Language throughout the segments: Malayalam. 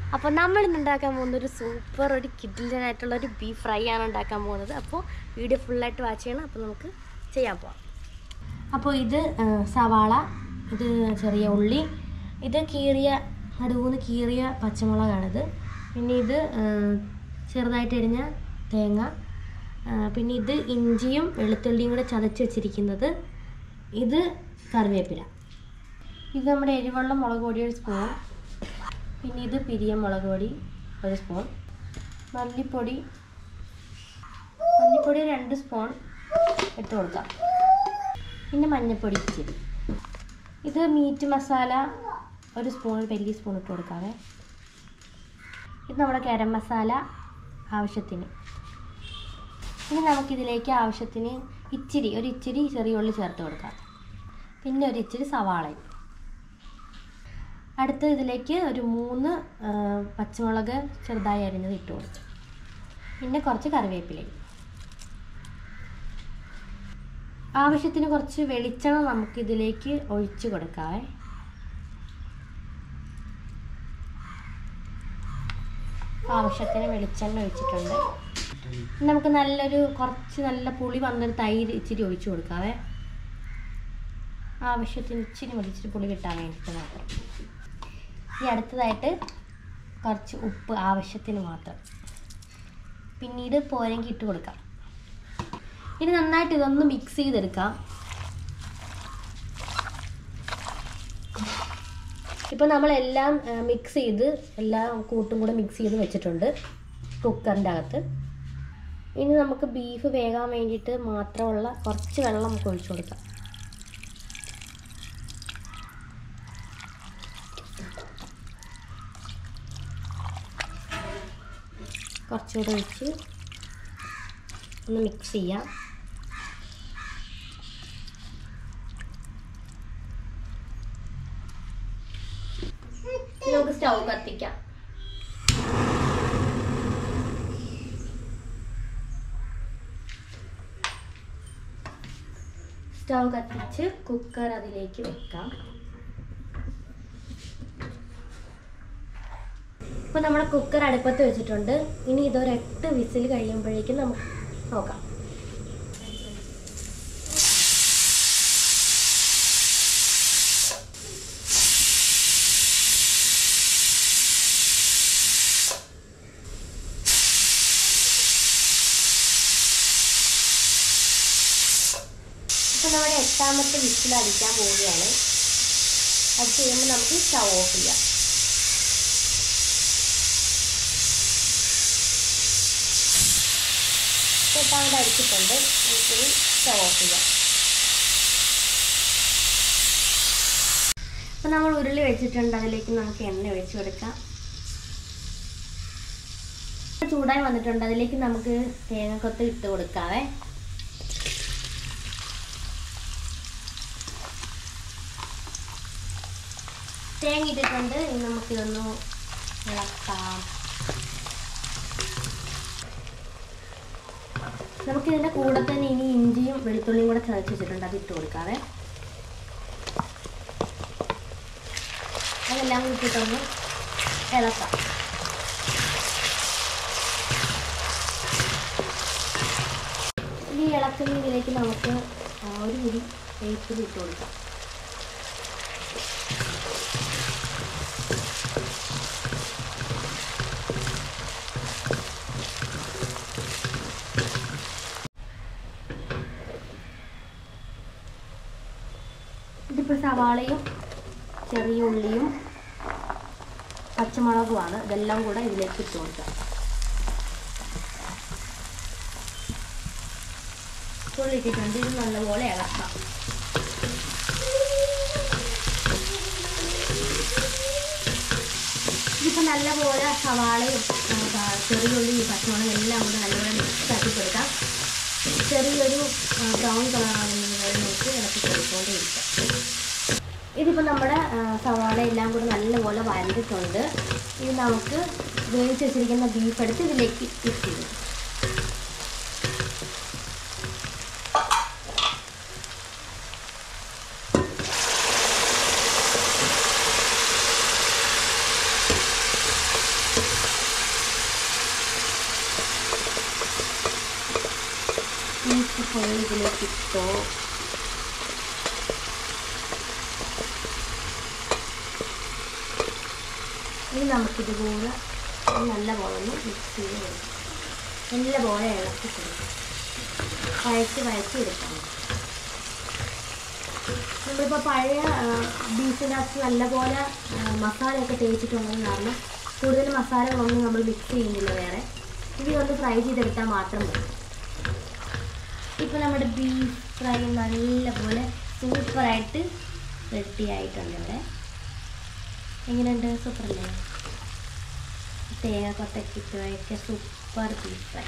അപ്പോൾ നമ്മൾ ഇന്ന് ഉണ്ടാക്കാൻ പോകുന്ന ഒരു സൂപ്പർ ഒരു കിഡിലനായിട്ടുള്ള ഒരു ബീഫ് ഫ്രൈ ആണ് ഉണ്ടാക്കാൻ പോകുന്നത് അപ്പോൾ വീഡിയോ ഫുള്ളായിട്ട് വാച്ച് ചെയ്യണം അപ്പോൾ നമുക്ക് ചെയ്യാൻ പോവാം അപ്പോൾ ഇത് ആ, സവാള ഇത് ചെറിയ ഉള്ളി ഇത് കീറിയ നടുവൂന്ന് കീറിയ പച്ചമുളകാണിത് പിന്നെ ഇത് ആ, ചെറുതായിട്ട് എരിഞ്ഞ തേങ്ങ ആ, പിന്നെ ഇത് ഇഞ്ചിയും വെളുത്തുള്ളിയും കൂടെ ചതച്ച് വെച്ചിരിക്കുന്നത് ഇത് കറിവേപ്പില ഇത് നമ്മുടെ എരിവെള്ള മുളക് പൊടി ഒരു സ്പൂൺ പിന്നെ ഇത് പിരിയ മുളക് പൊടി ഒരു സ്പൂൺ മല്ലിപ്പൊടി മല്ലിപ്പൊടി രണ്ട് സ്പൂൺ ഇട്ട് കൊടുക്കാം പിന്നെ മഞ്ഞൾപ്പൊടി ഇച്ചിരി ഇത് മീറ്റ് മസാല ഒരു സ്പൂൺ ഒരു വലിയ സ്പൂൺ ഇട്ട് കൊടുക്കാവേ ഇത് നമ്മുടെ ഗരം മസാല ആവശ്യത്തിന് ഇനി നമുക്കിതിലേക്ക് ആവശ്യത്തിന് ഇച്ചിരി ഒരു ഇച്ചിരി ചെറിയ ഉള്ളി ചേർത്ത് കൊടുക്കാം പിന്നെ ഒരു ഇച്ചിരി സവാളയും അടുത്ത ഇതിലേക്ക് ഒരു മൂന്ന് ആ, പച്ചമുളക് ചെറുതായി അരിഞ്ഞത് ഇട്ട് കൊടുത്തു പിന്നെ കുറച്ച് കറിവേപ്പിലയും ആവശ്യത്തിന് കുറച്ച് വെളിച്ചെണ്ണ നമുക്ക് ഇതിലേക്ക് ഒഴിച്ച് കൊടുക്കാവേ ആവശ്യത്തിന് വെളിച്ചെണ്ണ ഒഴിച്ചിട്ടുണ്ട് ഇനി നമുക്ക് നല്ലൊരു കുറച്ച് നല്ല പുളി വന്നൊരു തൈര് ഇച്ചിരി ഒഴിച്ച് കൊടുക്കാവേ ആവശ്യത്തിന് ഇച്ചിരി മതി ഇച്ചിരി പുളി കിട്ടാൻ വേണ്ടിയിട്ട് മാത്രം ഇനി അടുത്തതായിട്ട് കുറച്ച് ഉപ്പ് ആവശ്യത്തിന് മാത്രം പിന്നീട് പോരെങ്കിൽ ഇട്ട് കൊടുക്കാം ഇനി നന്നായിട്ട് ഇതൊന്ന് മിക്സ് ചെയ്തെടുക്കാം ഇപ്പം നമ്മളെല്ലാം മിക്സ് ചെയ്ത് എല്ലാം കൂട്ടും കൂടെ മിക്സ് ചെയ്ത് വെച്ചിട്ടുണ്ട് കുക്കറിൻ്റെ അകത്ത് ഇനി നമുക്ക് ബീഫ് വേകാൻ വേണ്ടിയിട്ട് മാത്രമുള്ള കുറച്ച് വെള്ളം നമുക്ക് ഒഴിച്ചു കൊടുക്കാം കുറച്ചുകൂടെ ഒഴിച്ച് ഒന്ന് മിക്സ് ചെയ്യാം ഇനി നമുക്ക് സ്റ്റൗ കത്തിക്കാം സ്റ്റൗ കത്തിച്ച് കുക്കർ അതിലേക്ക് വെക്കാം ഇപ്പോൾ നമ്മുടെ കുക്കർ അടുപ്പത്ത് വെച്ചിട്ടുണ്ട് ഇനി ഇതൊരു എട്ട് വിസിൽ കഴിയുമ്പോഴേക്കും നമുക്ക് നോക്കാം ഇപ്പം നമ്മുടെ എട്ടാമത്തെ വിസിൽ അടിക്കാൻ പോവുകയാണ് അത് ചെയ്യുമ്പോൾ നമുക്ക് സ്റ്റൗ ഓഫ് ചെയ്യാം എട്ടാമത് അടിച്ചിട്ടുണ്ട് നമുക്കിനി സ്റ്റവ് ഓഫ് ചെയ്യാം അപ്പം നമ്മൾ ഉരുളി വെച്ചിട്ടുണ്ട് അതിലേക്ക് നമുക്ക് എണ്ണ ഒഴിച്ചു കൊടുക്കാം ചൂടായി വന്നിട്ടുണ്ട് അതിലേക്ക് നമുക്ക് തേങ്ങക്കൊത്ത് ഇട്ട് കൊടുക്കാവേ തേങ്ങ ഇട്ടിട്ടുണ്ട് ഇനി നമുക്കിതൊന്ന് ഇളക്കാം നമുക്ക് ഇതിന്റെ കൂടെ തന്നെ ഇനി ഇഞ്ചിയും വെളുത്തുള്ളിയും കൂടെ ചതച്ച് വെച്ചിട്ടുണ്ട് അത് ഇട്ട് കൊടുക്കാവേ അതെല്ലാം കൂടി ഇട്ടിട്ടൊന്ന് ഇളക്കാം ഈ ഇളക്കുന്ന ഇതിലേക്ക് നമുക്ക് ആ, ഒരു മുടി വേപ്പിൽ ഇട്ട് കൊടുക്കാം ഇതിപ്പോൾ സവാളയും ചെറിയ ഉള്ളിയും പച്ചമുളകുമാണ് ഇതെല്ലാം കൂടെ ഇതിലേക്ക് ഇട്ട് കൊടുക്കുക ഇപ്പോൾ ഇട്ടിട്ടുണ്ട് ഇത് നല്ലപോലെ ഇളക്കാം ഇതിപ്പോൾ നല്ലപോലെ സവാളയും ആ, ചെറിയ ഉള്ളിയും പച്ചമുളകും എല്ലാം കൂടെ നല്ലപോലെ മിക്സ് ആക്കി കൊടുക്കാം ചെറിയൊരു ബ്രൗൺ കളർ ആകുന്നത് വരെ നമുക്ക് ഇളക്കി കൊടുത്തുകൊണ്ടേയിരിക്കാം ഇതിപ്പോൾ നമ്മുടെ ആ, സവാള എല്ലാം കൂടെ നല്ലപോലെ വരണ്ടിട്ടുണ്ട് ഇനി നമുക്ക് വേവിച്ച് വെച്ചിരിക്കുന്ന ബീഫ് എടുത്ത് ഇതിലേക്ക് മിക്സ് ചെയ്യും ഫുൾ ഇതിലേക്ക് ഇട്ടോ ഇനി നമുക്കിതുപോലെ നല്ല പോലെ ഒന്ന് മിക്സ് ചെയ്ത് കൊടുക്കാം നല്ല പോലെ ഇളക്കി കൊടുക്കാം വഴറ്റി വഴറ്റി എടുക്കാം നമ്മളിപ്പോൾ പഴയ ബീഫിനകത്ത് നല്ലപോലെ ആ, മസാലയൊക്കെ തേച്ചിട്ടുള്ളത് കാരണം കൂടുതൽ മസാലകളൊന്നും നമ്മൾ മിക്സ് ചെയ്യുന്നില്ല വേറെ ഇനി ഒന്ന് ഫ്രൈ ചെയ്തെടുത്താൽ മാത്രം മതി ഇപ്പോൾ നമ്മുടെ ബീഫ് ഫ്രൈ നല്ലപോലെ സൂപ്പറായിട്ട് റെഡി ആയിട്ടുണ്ട് ഇവിടെ എങ്ങനെയുണ്ട് സൂപ്പറല്ലേ തേങ്ങ കൊത്തൊക്കെ ഇട്ട് വഴറ്റിയ സൂപ്പർ ബീഫ് ഫ്രൈ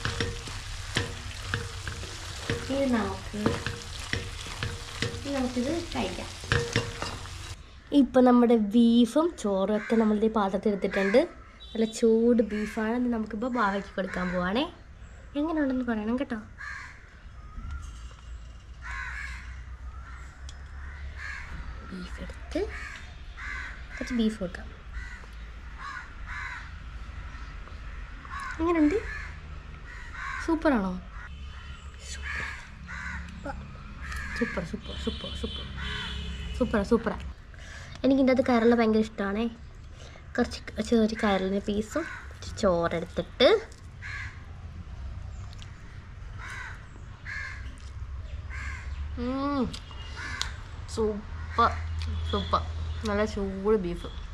ഇനി നമുക്ക് ഇനി നമുക്കിത് കഴിക്കാം ഇപ്പം നമ്മുടെ ബീഫും ചോറും ഒക്കെ നമ്മളിത് ഈ പാത്രത്തിൽ എടുത്തിട്ടുണ്ട് നല്ല ചൂട് ബീഫാണ് ഇത് നമുക്കിപ്പോൾ ബാവയ്ക്ക് കൊടുക്കാൻ പോവാണേ എങ്ങനെയുണ്ടെന്ന് പറയണം കേട്ടോ ബീഫ് എടുത്ത് കുറച്ച് ബീഫ് കൊടുക്കാം എങ്ങനെയുണ്ട് സൂപ്പറാണോ super super super super super super സൂപ്പറാ എനിക്കിൻ്റെ അത് കയറല ഭയങ്കര ഇഷ്ടമാണേ കുറച്ച് ചെറിയ കയറലിൻ്റെ പീസും കുറച്ച് ചോറെടുത്തിട്ട് സൂപ്പർ സൂപ്പർ നല്ല ചൂട് ബീഫ്